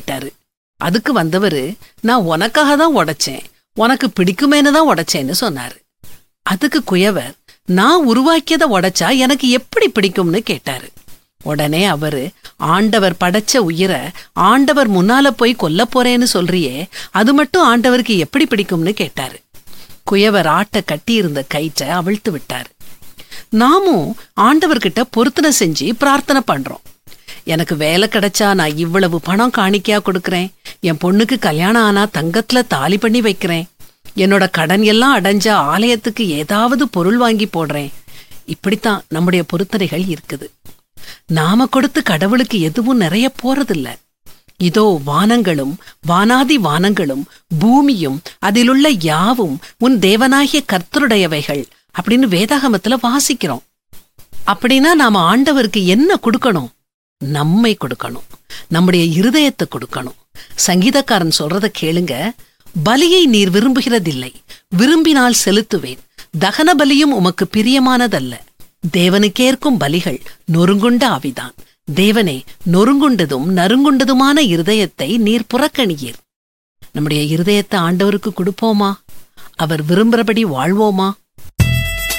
கேட்டாரு அதுக்கு வந்தவரு நான் உனக்காக தான் உடைச்சேன் உனக்கு பிடிக்குமேனு தான் உடைச்சேன்னு சொன்னாரு அதுக்கு குயவர் நான் உருவாக்கியதை உடைச்சா எனக்கு எப்படி பிடிக்கும்னு கேட்டாரு உடனே அவரு ஆண்டவர் படைச்ச உயிரை ஆண்டவர் முன்னால போய் கொல்ல போறேன்னு சொல்றியே அது மட்டும் ஆண்டவருக்கு எப்படி பிடிக்கும்னு கேட்டாரு குயவர் ஆட்ட கட்டியிருந்த கயிற்றை அவிழ்த்து விட்டாரு நாமும் ஆண்டவர்கிட்ட பொருத்தனை செஞ்சு பிரார்த்தனை பண்றோம் எனக்கு வேலை கிடைச்சா நான் இவ்வளவு பணம் காணிக்கையா கொடுக்கறேன் என் பொண்ணுக்கு கல்யாணம் ஆனா தங்கத்துல தாலி பண்ணி வைக்கிறேன் என்னோட கடன் எல்லாம் அடைஞ்ச ஆலயத்துக்கு ஏதாவது பொருள் வாங்கி போடுறேன் இப்படித்தான் நம்முடைய பொருத்தனைகள் இருக்குது நாம கொடுத்து கடவுளுக்கு எதுவும் நிறைய போறதில்ல இதோ வானங்களும் வானாதி வானங்களும் பூமியும் அதிலுள்ள யாவும் உன் தேவனாகிய கர்த்தருடையவைகள் அப்படின்னு வேதாகமத்துல வாசிக்கிறோம் அப்படின்னா நாம ஆண்டவருக்கு என்ன கொடுக்கணும் நம்மை கொடுக்கணும் நம்முடைய இருதயத்தை கொடுக்கணும் சங்கீதக்காரன் சொல்றத கேளுங்க பலியை நீர் விரும்புகிறதில்லை விரும்பினால் செலுத்துவேன் தகன பலியும் உமக்கு பிரியமானதல்ல தேவனுக்கேற்கும் பலிகள் நொறுங்குண்ட ஆவிதான் தேவனே நொறுங்குண்டதும் நறுங்குண்டதுமான இருதயத்தை நீர் புறக்கணியீர் நம்முடைய இருதயத்தை ஆண்டவருக்கு கொடுப்போமா அவர் விரும்புறபடி வாழ்வோமா